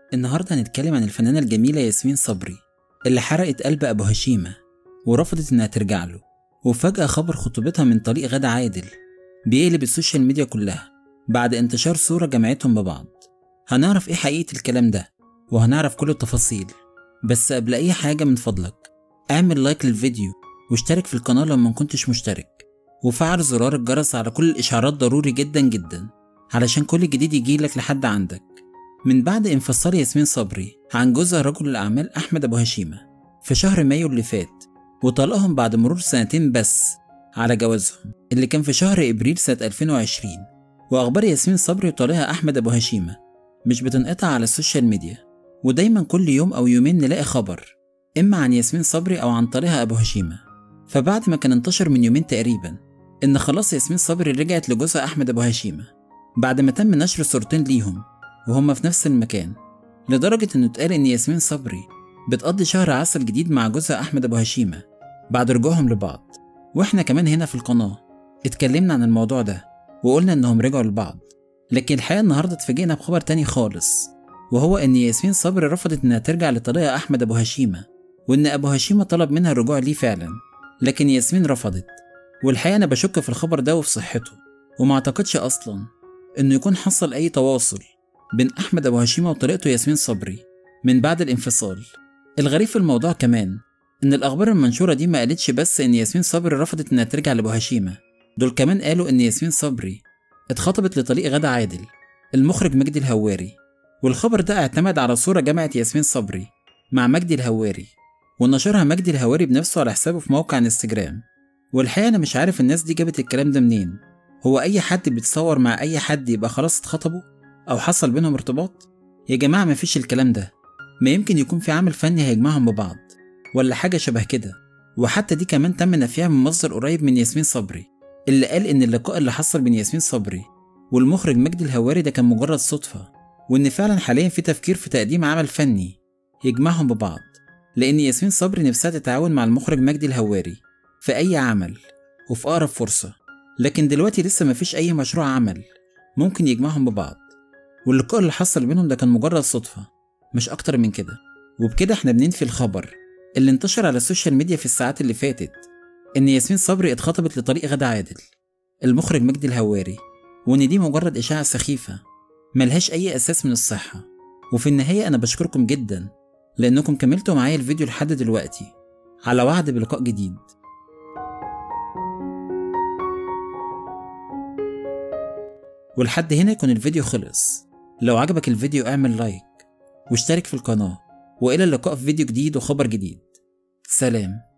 النهاردة هنتكلم عن الفنانة الجميلة ياسمين صبري اللي حرقت قلب أبو هشيمة ورفضت إنها ترجع له وفجأة خبر خطوبتها من طريق غادة عادل بيقلب السوشيال ميديا كلها بعد انتشار صورة جمعتهم ببعض هنعرف إيه حقيقة الكلام ده وهنعرف كل التفاصيل بس قبل أي حاجة من فضلك اعمل لايك للفيديو واشترك في القناة لو ما كنتش مشترك وفعل زرار الجرس على كل الإشعارات ضروري جدا جدا علشان كل جديد يجيلك لحد عندك من بعد انفصال ياسمين صبري عن جوزها رجل الأعمال أحمد أبو هشيمة في شهر مايو اللي فات وطلقهم بعد مرور سنتين بس على جوازهم اللي كان في شهر إبريل سنة 2020 وأخبار ياسمين صبري وطليقها أحمد أبو هشيمة مش بتنقطع على السوشيال ميديا ودايما كل يوم أو يومين نلاقي خبر إما عن ياسمين صبري أو عن طليقها أبو هشيمة فبعد ما كان انتشر من يومين تقريبا إن خلاص ياسمين صبري رجعت لجوزها أحمد أبو هشيمة بعد ما تم نشر صورتين ليهم وهما في نفس المكان لدرجة إنه اتقال إن ياسمين صبري بتقضي شهر عسل جديد مع جوزها أحمد أبو هشيمة بعد رجوعهم لبعض وإحنا كمان هنا في القناة اتكلمنا عن الموضوع ده وقلنا إنهم رجعوا لبعض لكن الحقيقة النهاردة اتفاجئنا بخبر تاني خالص وهو إن ياسمين صبري رفضت إنها ترجع لطريقة أحمد أبو هشيمة وإن أبو هشيمة طلب منها الرجوع ليه فعلا لكن ياسمين رفضت والحقيقة أنا بشك في الخبر ده وفي صحته وما أعتقدش أصلا إنه يكون حصل أي تواصل بين أحمد أبو هشيمة وطريقته ياسمين صبري من بعد الانفصال الغريب في الموضوع كمان إن الأخبار المنشورة دي ما قالتش بس إن ياسمين صبري رفضت إنها ترجع لأبو هشيمة دول كمان قالوا إن ياسمين صبري اتخطبت لطليق غادة عادل المخرج مجدي الهواري والخبر ده اعتمد على صورة جمعت ياسمين صبري مع مجدي الهواري ونشرها مجدي الهواري بنفسه على حسابه في موقع انستجرام والحقيقة أنا مش عارف الناس دي جابت الكلام ده منين هو أي حد بيتصور مع أي حد يبقى خلاص اتخطبوا أو حصل بينهم ارتباط يا جماعة مفيش الكلام ده ما يمكن يكون في عامل فني هيجمعهم ببعض ولا حاجة شبه كده وحتى دي كمان تم نفيها من مصدر قريب من ياسمين صبري اللي قال إن اللقاء اللي حصل بين ياسمين صبري والمخرج مجدي الهواري ده كان مجرد صدفة وإن فعلا حاليا في تفكير في تقديم عمل فني يجمعهم ببعض لأن ياسمين صبري نفسها تتعاون مع المخرج مجدي الهواري في أي عمل وفي أقرب فرصة لكن دلوقتي لسه مفيش أي مشروع عمل ممكن يجمعهم ببعض واللقاء اللي حصل بينهم ده كان مجرد صدفة مش أكتر من كده وبكده احنا بننفي الخبر اللي انتشر على السوشيال ميديا في الساعات اللي فاتت إن ياسمين صبري اتخطبت لطريق غادة عادل المخرج مجدي الهواري وإن دي مجرد إشاعة سخيفة ملهاش أي أساس من الصحة وفي النهاية أنا بشكركم جدا لأنكم كملتوا معايا الفيديو لحد دلوقتي على وعد بلقاء جديد ولحد هنا يكون الفيديو خلص لو عجبك الفيديو اعمل لايك واشترك في القناة وإلى اللقاء في فيديو جديد وخبر جديد سلام